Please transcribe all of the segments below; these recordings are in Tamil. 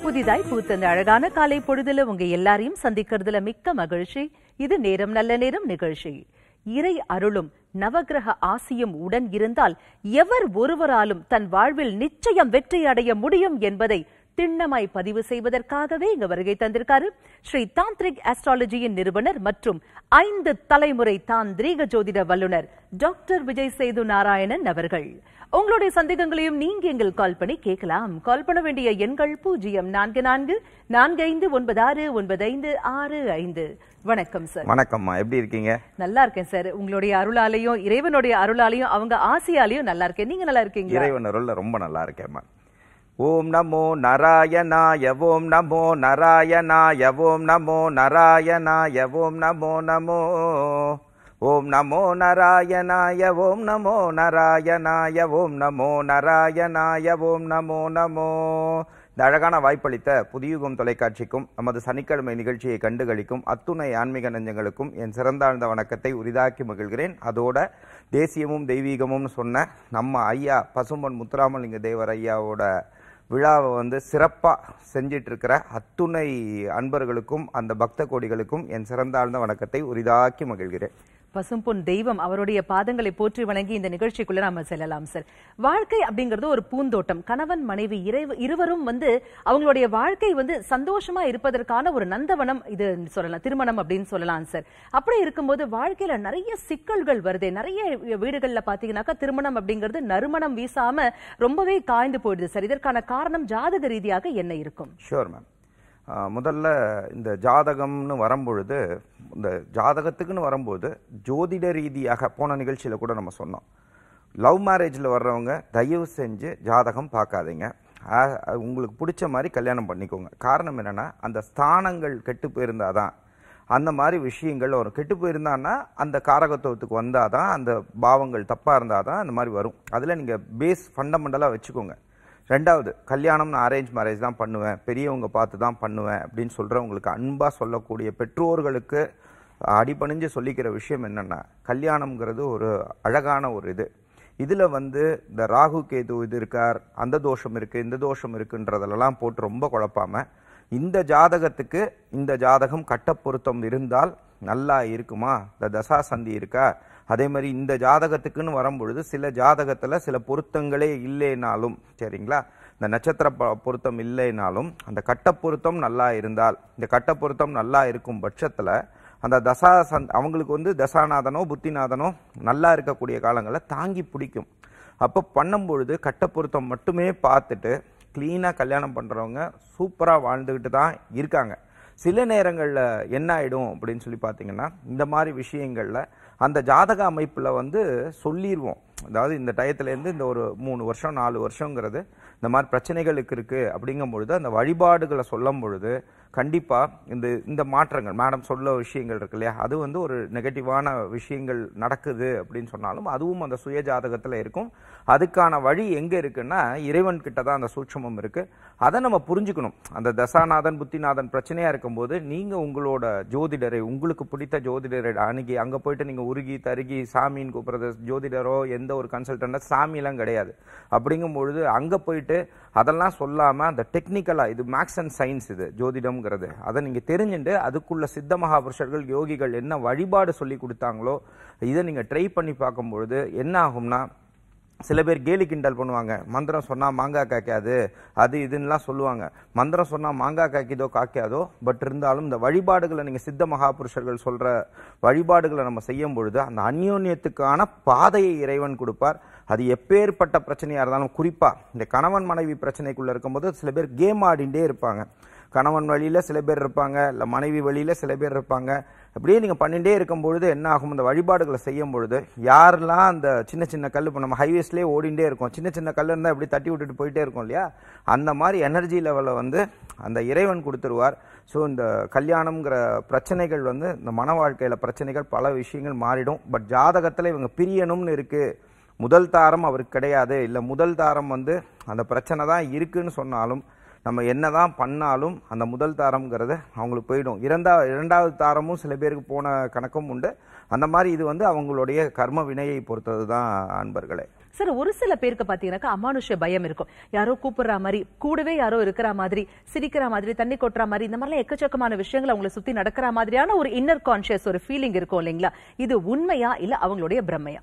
புதிதாய் பூத்த இந்த அழகான காலை பொழுதுல உங்க எல்லாரையும் சந்திக்கிறதுல மிக்க மகிழ்ச்சி இது நேரம் நல்ல நேரம் நிகழ்ச்சி இறை அருளும் நவக்கிரக ஆசியும் உடன் இருந்தால் எவர் ஒருவராலும் தன் வாழ்வில் நிச்சயம் வெற்றி அடைய முடியும் என்பதை திண்ணமாய் பதிவு செய்வதற்காகவே இங்க வருகை தந்திருக்காரு ஸ்ரீ தாந்திரிக் ஆஸ்ட்ராலஜியின் நிறுவனர் மற்றும் ஐந்து தலைமுறை தாந்திரீக ஜோதிட வல்லுனர் டாக்டர் விஜய் சேது நாராயணன் அவர்கள் உங்களுடைய சந்தேகங்களையும் நீங்க எங்கள் கால் பண்ணி கேட்கலாம் கால் பண்ண வேண்டிய எண்கள் பூஜ்ஜியம் நான்கு நான்கு நான்கு ஐந்து ஒன்பது ஆறு ஒன்பது ஐந்து ஆறு ஐந்து வணக்கம் சார் வணக்கம்மா எப்படி இருக்கீங்க நல்லா இருக்கேன் சார் உங்களுடைய அருளாலையும் இறைவனுடைய அருளாலையும் அவங்க ஆசையாலையும் நல்லா இருக்கேன் நீங்க நல்லா இருக்கீங்களா இறைவன் அருள்ல ரொம்ப நல்லா இருக்கேம்மா ஓம் நமோ நாராயணாய ஓம் நமோ நாராயணாய ஓம் நமோ நாராயணாய ஓம் நமோ நமோ ஓம் நமோ நாராயணாய ஓம் நமோ நாராயணாய ஓம் நமோ நாராயணாய ஓம் நமோ நமோ இந்த அழகான வாய்ப்பளித்த புதியுகம் தொலைக்காட்சிக்கும் நமது சனிக்கிழமை நிகழ்ச்சியை கண்டுகளிக்கும் அத்துணை ஆன்மீக நெஞ்சங்களுக்கும் என் சிறந்தாழ்ந்த வணக்கத்தை உரிதாக்கி மகிழ்கிறேன் அதோட தேசியமும் தெய்வீகமும் சொன்ன நம்ம ஐயா பசும்பொன் முத்துராமலிங்க தேவர் ஐயாவோட விழாவை வந்து சிறப்பாக செஞ்சிட்டு இருக்கிற அத்துணை அன்பர்களுக்கும் அந்த பக்த கோடிகளுக்கும் என் சிறந்தாழ்ந்த வணக்கத்தை உரிதாக்கி மகிழ்கிறேன் பசும்பொன் தெய்வம் அவருடைய பாதங்களை போற்றி வணங்கி இந்த நிகழ்ச்சிக்குள்ள நாம செல்லலாம் சார் வாழ்க்கை அப்படிங்கிறது ஒரு பூந்தோட்டம் கணவன் மனைவி இறைவ- இருவரும் வந்து அவங்களுடைய வாழ்க்கை வந்து சந்தோஷமா இருப்பதற்கான ஒரு நந்தவனம் இது சொல்லலாம் திருமணம் அப்படின்னு சொல்லலாம் சார் அப்படி இருக்கும்போது வாழ்க்கையில நிறைய சிக்கல்கள் வருதே நிறைய வீடுகள்ல பாத்தீங்கன்னாக்கா திருமணம் அப்படிங்கிறது நறுமணம் வீசாம ரொம்பவே காய்ந்து போயிடுது சார் இதற்கான காரணம் ஜாதக ரீதியாக என்ன இருக்கும் ஷூர் மேம் முதல்ல இந்த ஜாதகம்னு வரும்பொழுது இந்த ஜாதகத்துக்குன்னு வரும்போது ஜோதிட ரீதியாக போன நிகழ்ச்சியில் கூட நம்ம சொன்னோம் லவ் மேரேஜில் வர்றவங்க தயவு செஞ்சு ஜாதகம் பார்க்காதீங்க ஆ- உங்களுக்கு பிடிச்ச மாதிரி கல்யாணம் பண்ணிக்கோங்க காரணம் என்னென்னா அந்த ஸ்தானங்கள் கெட்டு போயிருந்தாதான் அந்த மாதிரி விஷயங்கள் வரும் கெட்டு போயிருந்தான்னா அந்த காரகத்துவத்துக்கு வந்தால் தான் அந்த பாவங்கள் தப்பாக இருந்தால் தான் அந்த மாதிரி வரும் அதில் நீங்கள் பேஸ் ஃபண்டமெண்டலாக வச்சுக்கோங்க ரெண்டாவது கல்யாணம் நான் அரேஞ்ச் மேரேஜ் தான் பண்ணுவேன் பெரியவங்க பார்த்து தான் பண்ணுவேன் அப்படின்னு சொல்கிறவங்களுக்கு அன்பாக சொல்லக்கூடிய பெற்றோர்களுக்கு அடிபணிஞ்சு சொல்லிக்கிற விஷயம் என்னென்னா கல்யாணம்ங்கிறது ஒரு அழகான ஒரு இது இதில் வந்து இந்த ராகு கேது இது இருக்கார் அந்த தோஷம் இருக்குது இந்த தோஷம் இருக்குன்றதெல்லாம் போட்டு ரொம்ப குழப்பாம இந்த ஜாதகத்துக்கு இந்த ஜாதகம் கட்ட பொருத்தம் இருந்தால் நல்லா இருக்குமா இந்த தசா சந்தி இருக்கா அதே மாதிரி இந்த ஜாதகத்துக்குன்னு வரும்பொழுது சில ஜாதகத்துல சில பொருத்தங்களே இல்லைனாலும் சரிங்களா இந்த நட்சத்திர ப- பொருத்தம் இல்லைனாலும் அந்த கட்ட பொருத்தம் நல்லா இருந்தால் இந்த கட்ட பொருத்தம் நல்லா இருக்கும் பட்சத்துல அந்த தசா சந் அவங்களுக்கு வந்து தசாநாதனோ புத்திநாதனோ நல்லா இருக்கக்கூடிய காலங்களில் தாங்கி பிடிக்கும் அப்போ பண்ணும்பொழுது கட்ட பொருத்தம் மட்டுமே பார்த்துட்டு க்ளீனாக கல்யாணம் பண்ணுறவங்க சூப்பராக வாழ்ந்துக்கிட்டு தான் இருக்காங்க சில நேரங்களில் என்ன ஆயிடும் அப்படின்னு சொல்லி பார்த்தீங்கன்னா இந்த மாதிரி விஷயங்களில் அந்த ஜாதக அமைப்பில் வந்து சொல்லிடுவோம் அதாவது இந்த டயத்துலேருந்து இந்த ஒரு மூணு வருஷம் நாலு வருஷங்கிறது இந்த மாதிரி பிரச்சனைகளுக்கு இருக்குது அப்படிங்கும் பொழுது அந்த வழிபாடுகளை சொல்லும் பொழுது கண்டிப்பாக இந்த இந்த மாற்றங்கள் மேடம் சொல்ல விஷயங்கள் இருக்கு இல்லையா அது வந்து ஒரு நெகட்டிவான விஷயங்கள் நடக்குது அப்படின்னு சொன்னாலும் அதுவும் அந்த சுய ஜாதகத்தில் இருக்கும் அதுக்கான வழி எங்கே இருக்குன்னா இறைவன் கிட்ட தான் அந்த சூட்சமம் இருக்கு அதை நம்ம புரிஞ்சுக்கணும் அந்த தசாநாதன் புத்திநாதன் பிரச்சனையா இருக்கும்போது நீங்க உங்களோட ஜோதிடரை உங்களுக்கு பிடித்த ஜோதிடரை அணுகி அங்க போயிட்டு நீங்க உருகி தருகி சாமின்னு கூப்பிடுறது ஜோதிடரோ எந்த ஒரு கன்சல்டன்டோ சாமியெல்லாம் கிடையாது அப்படிங்கும் பொழுது அங்க போயிட்டு அதெல்லாம் சொல்லாம அந்த டெக்னிக்கலா இது மேக்ஸ் அண்ட் சயின்ஸ் இது ஜோதிடம்ங்கிறது அதை நீங்க தெரிஞ்சுட்டு அதுக்குள்ள சித்த மகாபுருஷர்கள் யோகிகள் என்ன வழிபாடு சொல்லி கொடுத்தாங்களோ இதை நீங்க ட்ரை பண்ணி பார்க்கும்பொழுது என்ன ஆகும்னா சில பேர் கேலி கிண்டல் பண்ணுவாங்க மந்திரம் சொன்னா மாங்காய் காய்க்காது அது இதுன்னுலாம் சொல்லுவாங்க மந்திரம் சொன்னா மாங்காய் காய்க்குதோ காய்க்காதோ பட் இருந்தாலும் இந்த வழிபாடுகளை நீங்க சித்த மகாபுருஷர்கள் சொல்ற வழிபாடுகளை நம்ம செய்யும் பொழுது அந்த அந்யோன்யத்துக்கான பாதையை இறைவன் கொடுப்பார் அது எப்பேற்பட்ட பிரச்சனையா இருந்தாலும் குறிப்பா இந்த கணவன் மனைவி பிரச்சனைக்குள்ள இருக்கும்போது சில பேர் கேம் ஆடிண்டே இருப்பாங்க கணவன் வழியில சில பேர் இருப்பாங்க இல்ல மனைவி வழியில சில பேர் இருப்பாங்க அப்படியே நீங்க பண்ணிட்டே இருக்கும் பொழுது என்ன ஆகும் இந்த வழிபாடுகளை செய்யும் பொழுது யாரெல்லாம் அந்த சின்ன சின்ன கல் இப்போ நம்ம ஹைவேஸ்லேயே ஓடிண்டே இருக்கோம் சின்ன சின்ன கல் இருந்தால் இப்படி தட்டி விட்டுட்டு போயிட்டே இருக்கும் இல்லையா அந்த மாதிரி எனர்ஜி லெவலில் வந்து அந்த இறைவன் கொடுத்துருவார் ஸோ இந்த கல்யாணம்ங்கிற பிரச்சனைகள் வந்து இந்த மன வாழ்க்கையில பிரச்சனைகள் பல விஷயங்கள் மாறிடும் பட் ஜாதகத்துல இவங்க பிரியணும்னு இருக்கு முதல் தாரம் அவருக்கு கிடையாது இல்லை முதல் தாரம் வந்து அந்த பிரச்சனை தான் இருக்குன்னு சொன்னாலும் நம்ம என்னதான் பண்ணாலும் அந்த முதல் தாரம்ங்கிறது அவங்களுக்கு போயிடும் இரண்டா இரண்டாவது தாரமும் சில பேருக்கு போன கணக்கும் உண்டு அந்த மாதிரி இது வந்து அவங்களுடைய கர்ம வினையை பொறுத்தது தான் அன்பர்களே சார் ஒரு சில பேருக்கு பாத்தீங்கன்னாக்கா அமானுஷ்ய பயம் இருக்கும் யாரோ கூப்பிடுற மாதிரி கூடவே யாரோ இருக்கிற மாதிரி சிரிக்கிற மாதிரி தண்ணி கொட்டுற மாதிரி இந்த மாதிரிலாம் எக்கச்சக்கமான விஷயங்கள் அவங்கள சுத்தி நடக்கிற மாதிரியான ஒரு இன்னர் கான்ஷியஸ் ஒரு ஃபீலிங் இருக்கும் இல்லைங்களா இது உண்மையா இல்ல அவங்களுடைய பிரம்மையா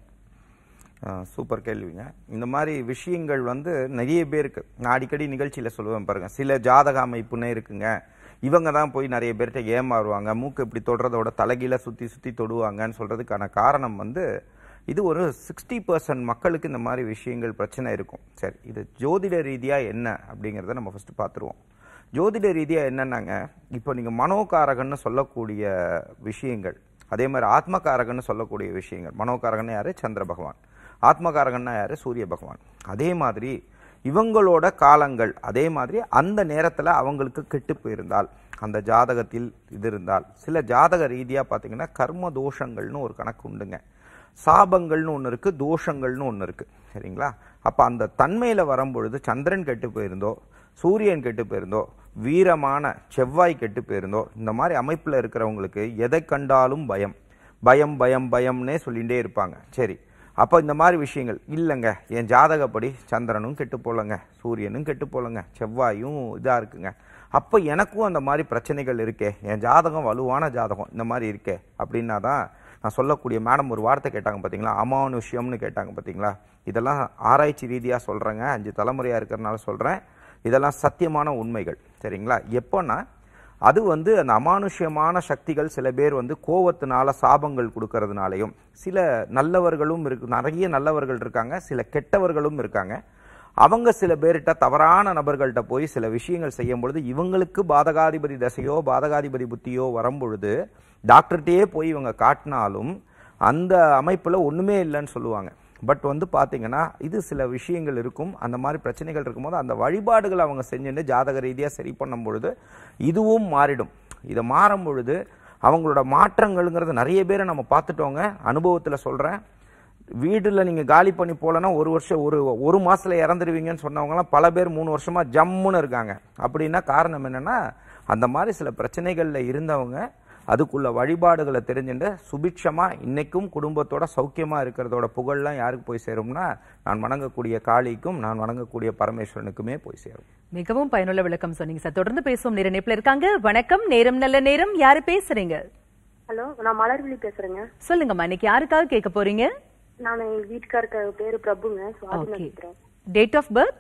சூப்பர் கேள்விங்க இந்த மாதிரி விஷயங்கள் வந்து நிறைய பேருக்கு நான் அடிக்கடி நிகழ்ச்சியில் சொல்லுவேன் பாருங்க சில ஜாதக அமைப்புன்னே இருக்குங்க இவங்க தான் போய் நிறைய பேர்கிட்ட ஏமாறுவாங்க மூக்கு இப்படி தொடுறதோட தலைகீழ சுற்றி சுற்றி தொடுவாங்கன்னு சொல்கிறதுக்கான காரணம் வந்து இது ஒரு சிக்ஸ்டி பர்சன்ட் மக்களுக்கு இந்த மாதிரி விஷயங்கள் பிரச்சனை இருக்கும் சரி இது ஜோதிட ரீதியாக என்ன அப்படிங்கிறத நம்ம ஃபஸ்ட்டு பார்த்துருவோம் ஜோதிட ரீதியாக என்னன்னாங்க இப்போ நீங்கள் மனோகாரகன்னு சொல்லக்கூடிய விஷயங்கள் அதே மாதிரி ஆத்மகாரகன்னு சொல்லக்கூடிய விஷயங்கள் மனோகாரகன்னு யாரு சந்திர பகவான் ஆத்மகாரகன்னா யாரு சூரிய பகவான் அதே மாதிரி இவங்களோட காலங்கள் அதே மாதிரி அந்த நேரத்தில் அவங்களுக்கு கெட்டு போயிருந்தால் அந்த ஜாதகத்தில் இது இருந்தால் சில ஜாதக ரீதியாக பார்த்தீங்கன்னா கர்ம தோஷங்கள்னு ஒரு கணக்கு உண்டுங்க சாபங்கள்னு ஒன்று இருக்குது தோஷங்கள்னு ஒன்று இருக்குது சரிங்களா அப்போ அந்த தன்மையில் வரும்பொழுது சந்திரன் கெட்டு போயிருந்தோ சூரியன் கெட்டு போயிருந்தோ வீரமான செவ்வாய் கெட்டு போயிருந்தோ இந்த மாதிரி அமைப்பில் இருக்கிறவங்களுக்கு எதை கண்டாலும் பயம் பயம் பயம் பயம்னே சொல்லிகிட்டே இருப்பாங்க சரி அப்போ இந்த மாதிரி விஷயங்கள் இல்லைங்க என் ஜாதகப்படி சந்திரனும் கெட்டு போலங்க சூரியனும் கெட்டு போலங்க செவ்வாயும் இதாக இருக்குங்க அப்போ எனக்கும் அந்த மாதிரி பிரச்சனைகள் இருக்கே என் ஜாதகம் வலுவான ஜாதகம் இந்த மாதிரி இருக்கே அப்படின்னா தான் நான் சொல்லக்கூடிய மேடம் ஒரு வார்த்தை கேட்டாங்க பார்த்தீங்களா அமானுஷ்யம்னு கேட்டாங்க பார்த்தீங்களா இதெல்லாம் ஆராய்ச்சி ரீதியாக சொல்கிறேங்க அஞ்சு தலைமுறையாக இருக்கிறனால சொல்கிறேன் இதெல்லாம் சத்தியமான உண்மைகள் சரிங்களா எப்போன்னா அது வந்து அந்த அமானுஷ்யமான சக்திகள் சில பேர் வந்து கோவத்தினால சாபங்கள் கொடுக்கறதுனாலையும் சில நல்லவர்களும் இருக்கு நிறைய நல்லவர்கள் இருக்காங்க சில கெட்டவர்களும் இருக்காங்க அவங்க சில பேர்கிட்ட தவறான நபர்கள்ட்ட போய் சில விஷயங்கள் செய்யும் பொழுது இவங்களுக்கு பாதகாதிபதி தசையோ பாதகாதிபதி புத்தியோ வரும்பொழுது டாக்டர்கிட்டயே போய் இவங்க காட்டினாலும் அந்த அமைப்பில் ஒன்றுமே இல்லைன்னு சொல்லுவாங்க பட் வந்து பார்த்தீங்கன்னா இது சில விஷயங்கள் இருக்கும் அந்த மாதிரி பிரச்சனைகள் இருக்கும்போது அந்த வழிபாடுகள் அவங்க செஞ்சுட்டு ஜாதக ரீதியாக சரி பண்ணும் பொழுது இதுவும் மாறிடும் இதை மாறும் பொழுது அவங்களோட மாற்றங்கள்ங்கிறது நிறைய பேரை நம்ம பார்த்துட்டோங்க அனுபவத்தில் சொல்கிறேன் வீட்டில் நீங்கள் காலி பண்ணி போகலன்னா ஒரு வருஷம் ஒரு ஒரு மாசத்துல இறந்துருவீங்கன்னு சொன்னவங்கலாம் பல பேர் மூணு வருஷமா ஜம்முன்னு இருக்காங்க அப்படின்னா காரணம் என்னன்னா அந்த மாதிரி சில பிரச்சனைகளில் இருந்தவங்க அதுக்குள்ள வழிபாடுகளை தெரிஞ்சுட்டு சுபிட்சமா இன்னைக்கும் குடும்பத்தோட சௌக்கியமா இருக்கிறதோட புகழ்லாம் யாருக்கு போய் சேரும்னா நான் வணங்கக்கூடிய காளிக்கும் நான் வணங்கக்கூடிய பரமேஸ்வரனுக்குமே போய் சேரும் மிகவும் பயனுள்ள விளக்கம் சொன்னீங்க சார் தொடர்ந்து பேசுவோம் நேர இணைப்புல இருக்காங்க வணக்கம் நேரம் நல்ல நேரம் யாரு பேசுறீங்க ஹலோ நான் மலர்விழி பேசுறேங்க சொல்லுங்கம்மா இன்னைக்கு யாருக்காக கேட்க போறீங்க நான் எங்க வீட்டுக்காருக்கு பேரு பிரபுங்க சுவாதி ஓகே நட்சத்திரம் டேட் ஆஃப் பர்த்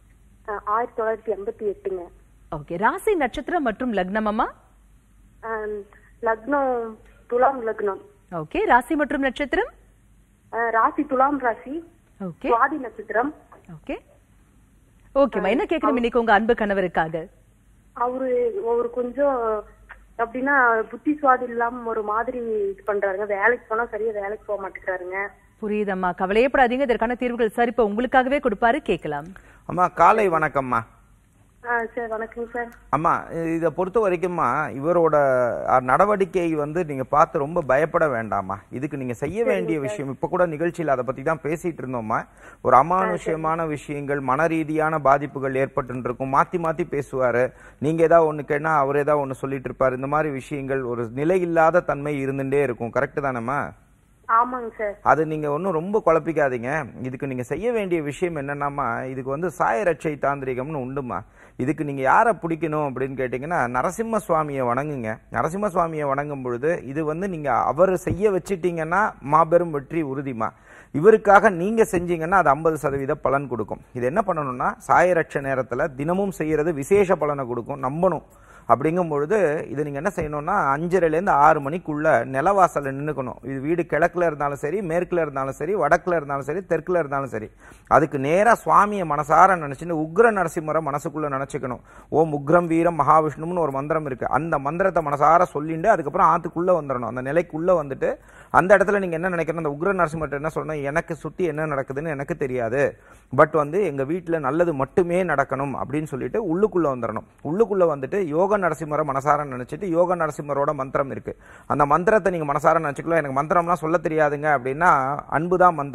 அஹ் ஆயிரத்தி தொள்ளாயிரத்தி எண்பத்தி எட்டுங்க ஓகே ராசி நட்சத்திரம் மற்றும் லக்னமம்மா அஹ் லக்னம் துலாம் லக்னம் ஓகே ராசி மற்றும் நட்சத்திரம் அஹ் ராசி துலாம் ராசி ஓகே சுவாதி நட்சத்திரம் ஓகே ஓகேம்மா என்ன கேட்கணும் இன்னைக்கு உங்க அன்பு கணவருக்காக அவரு ஒரு கொஞ்சம் அப்படின்னா புத்தி சுவாதி இல்லாம ஒரு மாதிரி இது பண்றாருங்க வேலைக்கு போனா சரியா வேலைக்கு போக மாட்டேங்கிறாருங்க புரியுதம்மா கவலையப்படாதீங்க இதற்கான தீர்வுகள் சார் இப்ப உங்களுக்காகவே கொடுப்பாரு கேட்கலாம் அம்மா காலை வணக்கம்மா ஆஹ் சார் வணக்கங்க சார் அம்மா இதை பொறுத்த வரைக்கும்மா இவரோட அஹ், நடவடிக்கை வந்து நீங்க பார்த்து ரொம்ப பயப்பட வேண்டாமா இதுக்கு நீங்க செய்ய வேண்டிய விஷயம் இப்ப கூட நிகழ்ச்சியில் அதை பத்தி தான் பேசிட்டு இருந்தோம்மா ஒரு அமானுஷ்யமான விஷயங்கள் மன ரீதியான பாதிப்புகள் ஏற்பட்டு இருக்கும் மாத்தி மாத்தி பேசுவாரு நீங்க ஏதாவது ஒண்ணு கேட்டா அவர் ஏதாவது ஒண்ணு சொல்லிட்டு இருப்பாரு இந்த மாதிரி விஷயங்கள் ஒரு நிலையில்லாத தன்மை இருந்துட்டே இருக்கும் கரெக்ட் தானேம்மா ஆமாங்க சார் அது நீங்க ஒன்றும் ரொம்ப குழப்பிக்காதீங்க இதுக்கு நீங்க செய்ய வேண்டிய விஷயம் என்னன்னாமா இதுக்கு வந்து சாயரட்சை தாந்திரிகம்னு உண்டுமா இதுக்கு நீங்க யாரை பிடிக்கணும் அப்படின்னு கேட்டீங்கன்னா நரசிம்ம சுவாமியை வணங்குங்க நரசிம்ம சுவாமியை வணங்கும் பொழுது இது வந்து நீங்க அவர் செய்ய வச்சிட்டீங்கன்னா மாபெரும் வெற்றி உறுதிமா இவருக்காக நீங்க செஞ்சீங்கன்னா அது ஐம்பது சதவீத பலன் கொடுக்கும் இது என்ன பண்ணணும்னா சாயரட்ச நேரத்துல தினமும் செய்யறது விசேஷ பலனை கொடுக்கும் நம்பணும் அப்படிங்கும் பொழுது இது நீங்க என்ன செய்யணும்னா அஞ்சரைலேருந்து ஆறு மணிக்குள்ள நிலவாசல்ல நின்னுக்கணும் இது வீடு கிழக்குல இருந்தாலும் சரி மேற்குல இருந்தாலும் சரி வடக்குல இருந்தாலும் சரி தெற்குல இருந்தாலும் சரி அதுக்கு நேரா சுவாமியை மனசார நினைச்சுன்னு உக்ர நரசிம்மரை மனசுக்குள்ள நினைச்சுக்கணும் ஓம் உக்ரம் வீரம் மகாவிஷ்ணும்னு ஒரு மந்திரம் இருக்கு அந்த மந்திரத்தை மனசார சொல்லிட்டு அதுக்கப்புறம் ஆத்துக்குள்ள வந்துடணும் அந்த நிலைக்குள்ள வந்துட்டு அந்த இடத்துல நீங்க என்ன நினைக்கணும் அந்த உக்ர நரசிம்மர்ட்ட என்ன சொல்லணும் எனக்கு சுத்தி என்ன நடக்குதுன்னு எனக்கு தெரியாது பட் வந்து எங்க வீட்டுல நல்லது மட்டுமே நடக்கணும் அப்படின்னு சொல்லிட்டு உள்ளுக்குள்ள வந்துடணும் உள்ளுக்குள்ள வந்துட்டு யோக நரசிம்மரை மனசார நினைச்சிட்டு யோக நரசிம்மரோட மந்திரம் இருக்கு அந்த மந்திரத்தை நீங்க மனசார நினைச்சுக்கலாம் எனக்கு மந்திரம்லாம் சொல்ல தெரியாதுங்க அப்படின்னா அன்புதான் மந்திரம்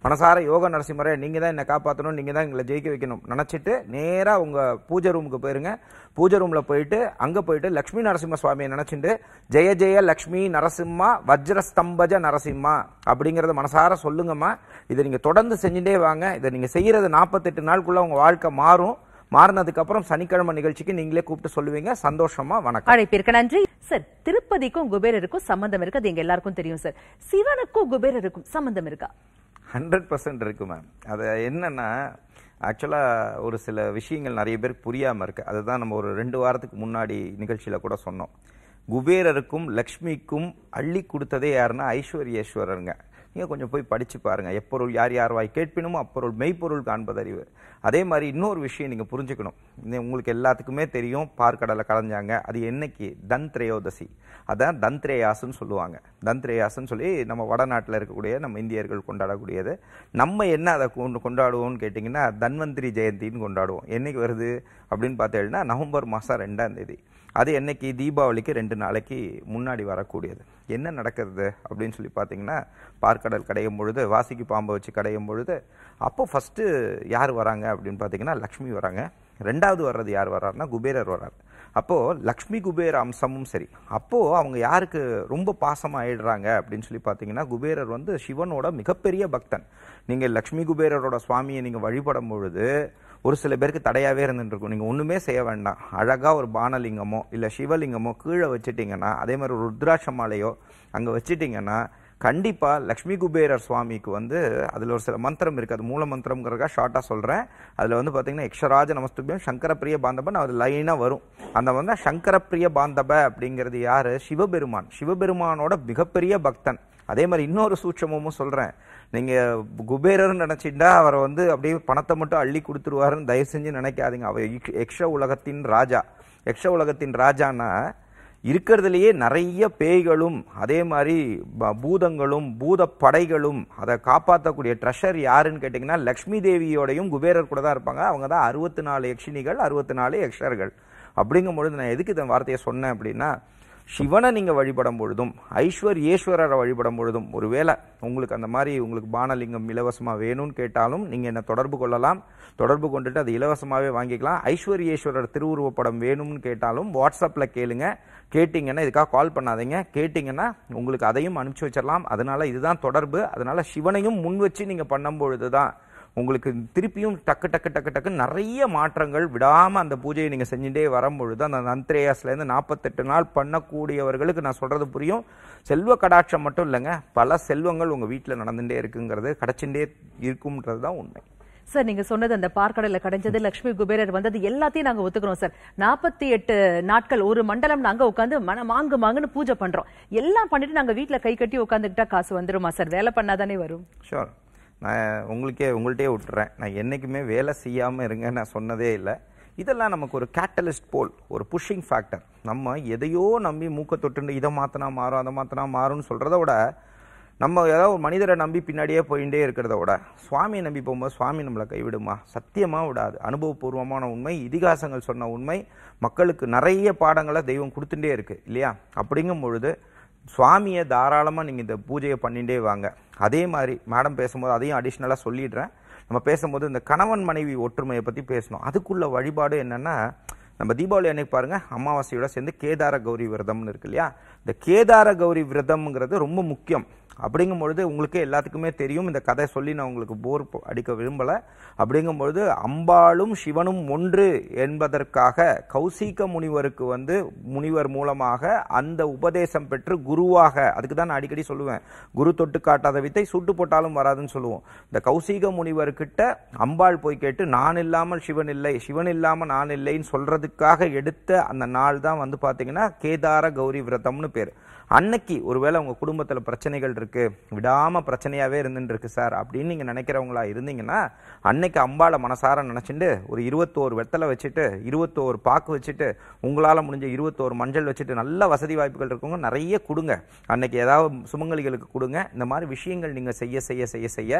மனசார யோக நரசிம்மரே நீங்கள் தான் என்னை காப்பாற்றணும் நீங்கள் தான் எங்களை ஜெயிக்க வைக்கணும் நினச்சிட்டு நேராக உங்கள் பூஜை ரூமுக்கு போயிருங்க பூஜை ரூமில் போயிட்டு அங்கே போயிட்டு லக்ஷ்மி நரசிம்ம சுவாமியை நினச்சிட்டு ஜெய ஜெய லக்ஷ்மி நரசிம்மா வஜ்ரஸ்தம்பஜ நரசிம்மா அப்படிங்கிறத மனசார சொல்லுங்கம்மா இதை நீங்கள் தொடர்ந்து செஞ்சுட்டே வாங்க இதை நீங்கள் செய்கிறது நாற்பத்தெட்டு நாளுக்குள்ள உங்கள் வாழ்க்கை மாறும் மாறினதுக்கு அப்புறம் சனிக்கிழமை நிகழ்ச்சிக்கு நீங்களே கூப்பிட்டு சொல்லுவீங்க சந்தோஷமா வணக்கம் அழைப்பிற்கு நன்றி சார் திருப்பதிக்கும் குபேரருக்கும் சம்பந்தம் இருக்கு அது எங்க எல்லாருக்கும் தெரியும் சார் சிவனுக்கும் குபேரருக்கும் சம்பந்தம் இருக்கா ஹண்ட்ரட் பர்சன்ட் இருக்கு மேம் அது என்னன்னா ஆக்சுவலாக ஒரு சில விஷயங்கள் நிறைய பேருக்கு புரியாமல் இருக்கு அதுதான் நம்ம ஒரு ரெண்டு வாரத்துக்கு முன்னாடி நிகழ்ச்சியில் கூட சொன்னோம் குபேரருக்கும் லக்ஷ்மிக்கும் அள்ளி கொடுத்ததே யாருன்னா ஐஸ்வர்யேஸ்வரருங்க நீங்கள் கொஞ்சம் போய் படிச்சு பாருங்க எப்பொருள் யார் யார் வாய் கேட்பினுமோ அப்பொருள் மெய்ப்பொருள் காண்பதறிவு அதே மாதிரி இன்னொரு விஷயம் நீங்கள் புரிஞ்சுக்கணும் இது உங்களுக்கு எல்லாத்துக்குமே தெரியும் பார்க்கடலை கலைஞ்சாங்க அது என்னைக்கு தன் திரையோதசி அதான் தந்த்ரேயாசுன்னு சொல்லுவாங்க தந்த்ரேயாசுன்னு சொல்லி நம்ம வடநாட்டில் இருக்கக்கூடிய நம்ம இந்தியர்கள் கொண்டாடக்கூடியது நம்ம என்ன அதை கொண்டு கொண்டாடுவோம்னு கேட்டிங்கன்னா தன்வந்திரி ஜெயந்தின்னு கொண்டாடுவோம் என்னைக்கு வருது அப்படின்னு பார்த்தீங்கன்னா நவம்பர் மாதம் ரெண்டாம் தேதி அது என்னைக்கு தீபாவளிக்கு ரெண்டு நாளைக்கு முன்னாடி வரக்கூடியது என்ன நடக்கிறது அப்படின்னு சொல்லி பார்த்தீங்கன்னா பார்க்கடல் கடையும் பொழுது வாசிக்கு பாம்பை வச்சு கடையும் பொழுது அப்போ ஃபஸ்ட்டு யார் வராங்க அப்படின்னு பார்த்தீங்கன்னா லக்ஷ்மி வராங்க ரெண்டாவது வர்றது யார் வர்றாருன்னா குபேரர் வர்றார் அப்போது லக்ஷ்மி குபேர அம்சமும் சரி அப்போது அவங்க யாருக்கு ரொம்ப பாசமாக ஆயிடுறாங்க அப்படின்னு சொல்லி பார்த்தீங்கன்னா குபேரர் வந்து சிவனோட மிகப்பெரிய பக்தன் நீங்கள் லக்ஷ்மி குபேரரோட சுவாமியை நீங்கள் வழிபடும் பொழுது ஒரு சில பேருக்கு தடையாகவே இருந்துட்டு இருக்கும் நீங்கள் ஒன்றுமே செய்ய வேண்டாம் அழகாக ஒரு பானலிங்கமோ இல்லை சிவலிங்கமோ கீழே வச்சுட்டிங்கன்னா அதே மாதிரி ஒரு ருத்ராட்ச மாலையோ அங்கே வச்சுட்டிங்கன்னா கண்டிப்பாக லக்ஷ்மி குபேரர் சுவாமிக்கு வந்து அதில் ஒரு சில மந்திரம் இருக்குது அது மூல மந்திரம்ங்கிறதுக்காக ஷார்ட்டாக சொல்கிறேன் அதில் வந்து பார்த்தீங்கன்னா யக்ஷராஜ நமஸ்துபியம் சங்கரப்பிரிய பாந்தபன் அது லைனாக வரும் அந்த வந்து சங்கரப்பிரிய பாந்தப அப்படிங்கிறது யார் சிவபெருமான் சிவபெருமானோட மிகப்பெரிய பக்தன் அதே மாதிரி இன்னொரு சூட்சமும் சொல்கிறேன் நீங்கள் குபேரர்னு நினச்சிட்டா அவரை வந்து அப்படியே பணத்தை மட்டும் அள்ளி கொடுத்துருவாருன்னு தயவு செஞ்சு நினைக்காதீங்க அவர் யக்ஷ- யக்ஷ உலகத்தின் ராஜா யக்ஷ உலகத்தின் ராஜான்னா இருக்கிறதுலையே நிறைய பேய்களும் அதே மாதிரி ப- பூதங்களும் பூத படைகளும் அதை காப்பாற்றக்கூடிய ட்ரெஷர் யாருன்னு கேட்டிங்கன்னா லக்ஷ்மி தேவியோடையும் குபேரர் கூட தான் இருப்பாங்க அவங்க தான் அறுபத்தி நாலு யக்ஷினிகள் அறுபத்தி நாலு யக்ஷர்கள் அப்படிங்கும்பொழுது நான் எதுக்கு இந்த வார்த்தையை சொன்னேன் அப்படின்னா சிவனை நீங்கள் வழிபடும் பொழுதும் ஐஸ்வர்யேஸ்வரரை வழிபடும் பொழுதும் ஒருவேளை உங்களுக்கு அந்த மாதிரி உங்களுக்கு பானலிங்கம் இலவசமாக வேணும்னு கேட்டாலும் நீங்கள் என்னை தொடர்பு கொள்ளலாம் தொடர்பு கொண்டுட்டு அது இலவசமாகவே வாங்கிக்கலாம் ஐஸ்வர்யேஸ்வரர் திருவுருவப்படம் வேணும்னு கேட்டாலும் வாட்ஸ்அப்பில் கேளுங்க கேட்டிங்கன்னா இதுக்காக கால் பண்ணாதீங்க கேட்டிங்கன்னா உங்களுக்கு அதையும் அனுப்பிச்சி வச்சிடலாம் அதனால இதுதான் தொடர்பு அதனால சிவனையும் முன் வச்சு நீங்கள் பண்ணும் பொழுது தான் உங்களுக்கு திருப்பியும் டக்கு டக்கு டக்கு டக்கு நிறைய மாற்றங்கள் விடாம அந்த பூஜையை நீங்க செஞ்சுட்டே வரும்பொழுது அந்த நந்திரேயாஸ்ல இருந்து நாற்பத்தெட்டு நாள் பண்ணக்கூடியவர்களுக்கு நான் சொல்றது புரியும் செல்வ கடாட்சம் மட்டும் இல்லைங்க பல செல்வங்கள் உங்க வீட்டில் நடந்துட்டே இருக்குங்கிறது கிடைச்சுட்டே இருக்கும்ன்றது தான் உண்மை சார் நீங்க சொன்னது அந்த பார்க்கடல கடைஞ்சது லட்சுமி குபேரர் வந்தது எல்லாத்தையும் நாங்க ஒத்துக்கிறோம் சார் நாற்பத்தி எட்டு நாட்கள் ஒரு மண்டலம் நாங்க உட்காந்து மன மாங்கு மாங்குன்னு பூஜை பண்றோம் எல்லாம் பண்ணிட்டு நாங்க வீட்ல கை கட்டி உட்காந்துக்கிட்டா காசு வந்துருமா சார் வேலை பண்ணாதானே வரும் ஷோர் நான் உங்களுக்கே உங்கள்கிட்டயே விட்டுறேன் நான் என்றைக்குமே வேலை செய்யாமல் இருங்க நான் சொன்னதே இல்லை இதெல்லாம் நமக்கு ஒரு கேட்டலிஸ்ட் போல் ஒரு புஷ்ஷிங் ஃபேக்டர் நம்ம எதையோ நம்பி மூக்க தொட்டுண்டு இதை மாற்றினா மாறும் அதை மாற்றினா மாறும்னு சொல்கிறத விட நம்ம ஏதாவது ஒரு மனிதரை நம்பி பின்னாடியே போயிட்டே இருக்கிறத விட சுவாமியை நம்பி போகும்போது சுவாமி நம்மளை கைவிடுமா சத்தியமாக விடாது அனுபவபூர்வமான உண்மை இதிகாசங்கள் சொன்ன உண்மை மக்களுக்கு நிறைய பாடங்களை தெய்வம் கொடுத்துட்டே இருக்கு இல்லையா அப்படிங்கும் பொழுது சுவாமியை தாராளமாக நீங்கள் இந்த பூஜையை பண்ணிட்டே வாங்க அதே மாதிரி மேடம் பேசும்போது அதையும் அடிஷ்னலாக சொல்லிடுறேன் நம்ம பேசும்போது இந்த கணவன் மனைவி ஒற்றுமையை பற்றி பேசணும் அதுக்குள்ள வழிபாடு என்னன்னா நம்ம தீபாவளி அன்னைக்கு பாருங்க அமாவாசையோட சேர்ந்து கேதார கௌரி விரதம்னு இருக்கு இல்லையா இந்த கேதார கௌரி விரதம்ங்கிறது ரொம்ப முக்கியம் அப்படிங்கும் பொழுது உங்களுக்கே எல்லாத்துக்குமே தெரியும் இந்த கதை சொல்லி நான் உங்களுக்கு போர் போ- அடிக்க விரும்பலை அப்படிங்கும் பொழுது அம்பாளும் சிவனும் ஒன்று என்பதற்காக கௌசிக முனிவருக்கு வந்து முனிவர் மூலமாக அந்த உபதேசம் பெற்று குருவாக அதுக்கு தான் நான் அடிக்கடி சொல்லுவேன் குரு தொட்டு காட்டாத வித்தை சுட்டு போட்டாலும் வராதுன்னு சொல்லுவோம் இந்த கௌசிக முனிவர்கிட்ட அம்பாள் போய் கேட்டு நான் இல்லாமல் சிவன் இல்லை சிவன் இல்லாமல் நான் இல்லைன்னு சொல்றதுக்காக எடுத்த அந்த நாள் தான் வந்து பார்த்தீங்கன்னா கேதார கௌரி விரதம்னு பேர் அன்னைக்கு ஒருவேளை உங்க குடும்பத்துல பிரச்சனைகள் இருக்கு விடாம பிரச்சனையாவே இருந்துட்டு இருக்கு சார் அப்படின்னு நீங்க நினைக்கிறவங்களா இருந்தீங்கன்னா அன்னைக்கு அம்பாளை மனசார நினைச்சுட்டு ஒரு இருபத்தோரு வெத்தலை வச்சுட்டு இருபத்தோரு பாக்கு வச்சுட்டு உங்களால முடிஞ்ச இருபத்தோரு மஞ்சள் வச்சுட்டு நல்ல வசதி வாய்ப்புகள் இருக்கவங்க நிறைய கொடுங்க அன்னைக்கு ஏதாவது சுமங்கலிகளுக்கு கொடுங்க இந்த மாதிரி விஷயங்கள் நீங்க செய்ய செய்ய செய்ய செய்ய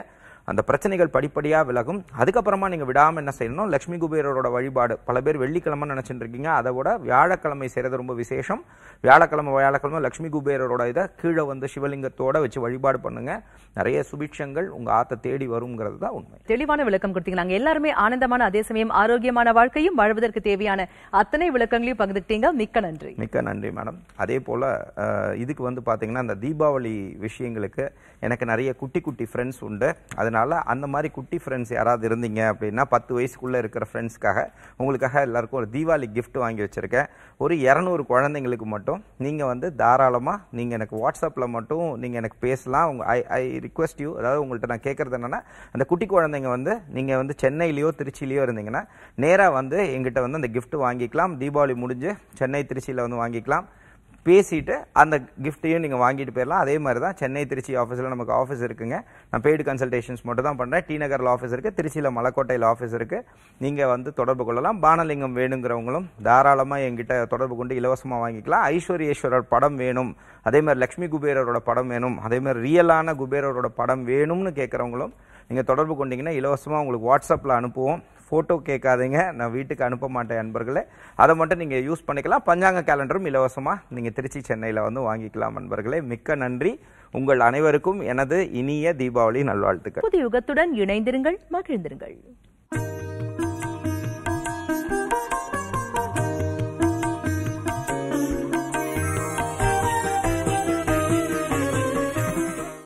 அந்த பிரச்சனைகள் படிப்படியா விலகும் அதுக்கப்புறமா நீங்க விடாம என்ன செய்யணும் லட்சுமி குபேரரோட வழிபாடு பல பேர் வெள்ளிக்கிழமை நினைச்சிட்டு இருக்கீங்க அதை விட வியாழக்கிழமை செய்யறது ரொம்ப விசேஷம் வியாழக்கிழமை வியாழக்கிழமை லட்சுமி குபேரரோட இதை கீழே வந்து சிவலிங்கத்தோட வச்சு வழிபாடு பண்ணுங்க நிறைய சுபிட்சங்கள் உங்க ஆத்தை தேடி வருங்கிறது தான் உண்மை தெளிவான விளக்கம் கொடுத்தீங்க நாங்க எல்லாருமே ஆனந்தமான அதே சமயம் ஆரோக்கியமான வாழ்க்கையும் வாழ்வதற்கு தேவையான அத்தனை விளக்கங்களையும் பகிர்ந்துக்கிட்டீங்க மிக்க நன்றி மிக்க நன்றி மேடம் அதே போல் இதுக்கு வந்து பார்த்தீங்கன்னா இந்த தீபாவளி விஷயங்களுக்கு எனக்கு நிறைய குட்டி குட்டி ஃப்ரெண்ட்ஸ் உண்டு அதனால அந்த மாதிரி குட்டி ஃப்ரெண்ட்ஸ் யாராவது இருந்தீங்க அப்படின்னா பத்து வயசுக்குள்ளே இருக்கிற ஃப்ரெண்ட்ஸ்க்காக உங்களுக்காக எல்லாருக்கும் ஒரு தீபாவளி gift வாங்கி வச்சுருக்கேன் ஒரு இரநூறு குழந்தைங்களுக்கு மட்டும் நீங்கள் வந்து தாராளமாக நீங்கள் எனக்கு வாட்ஸ்அப்பில் மட்டும் நீங்கள் எனக்கு பேசலாம் உங்கள் ஐ ஐ ரிக்வெஸ்ட் யூ அதாவது உங்கள்கிட்ட நான் கேட்குறது என்னென்னா அந்த குட்டி குழந்தைங்க வந்து நீங்கள் வந்து சென்னையிலையோ திருச்சியிலையோ இருந்தீங்கன்னா நேராக வந்து எங்கிட்ட வந்து அந்த gift வாங்கிக்கலாம் தீபாவளி முடிஞ்சு சென்னை திருச்சியில் வந்து வாங்கிக்கலாம் பேசிட்டு அந்த கிஃப்ட்டையும் நீங்கள் வாங்கிட்டு போயிடலாம் அதே மாதிரி தான் சென்னை திருச்சி ஆஃபீஸில் நமக்கு ஆஃபீஸ் இருக்குங்க நான் பெய்டு கன்சல்டேஷன்ஸ் மட்டும் தான் பண்ணுறேன் டி நகரில் ஆஃபீஸ் இருக்குது திருச்சியில் மலைக்கோட்டையில் ஆஃபீஸ் இருக்குது நீங்கள் வந்து தொடர்பு கொள்ளலாம் பானலிங்கம் வேணுங்கிறவங்களும் தாராளமாக எங்கிட்ட தொடர்பு கொண்டு இலவசமாக வாங்கிக்கலாம் ஐஸ்வர்யேஸ்வரர் படம் வேணும் அதே மாதிரி லக்ஷ்மி குபேரரோட படம் வேணும் அதே மாதிரி ரியலான குபேரரோட படம் வேணும்னு கேட்குறவங்களும் நீங்கள் தொடர்பு கொண்டீங்கன்னா இலவசமாக உங்களுக்கு வாட்ஸ்அப்பில் அனுப்புவோம் ஃபோட்டோ கேட்காதீங்க நான் வீட்டுக்கு அனுப்ப மாட்டேன் நண்பர்களே அதை மட்டும் நீங்கள் யூஸ் பண்ணிக்கலாம் பஞ்சாங்க கேலண்டரும் இலவசமாக நீங்கள் திருச்சி சென்னையில் வந்து வாங்கிக்கலாம் நண்பர்களே மிக்க நன்றி உங்கள் அனைவருக்கும் எனது இனிய தீபாவளி நல்வாழ்த்துக்கள் புது யுகத்துடன் இணைந்திருங்கள் மகிழ்ந்திருங்கள்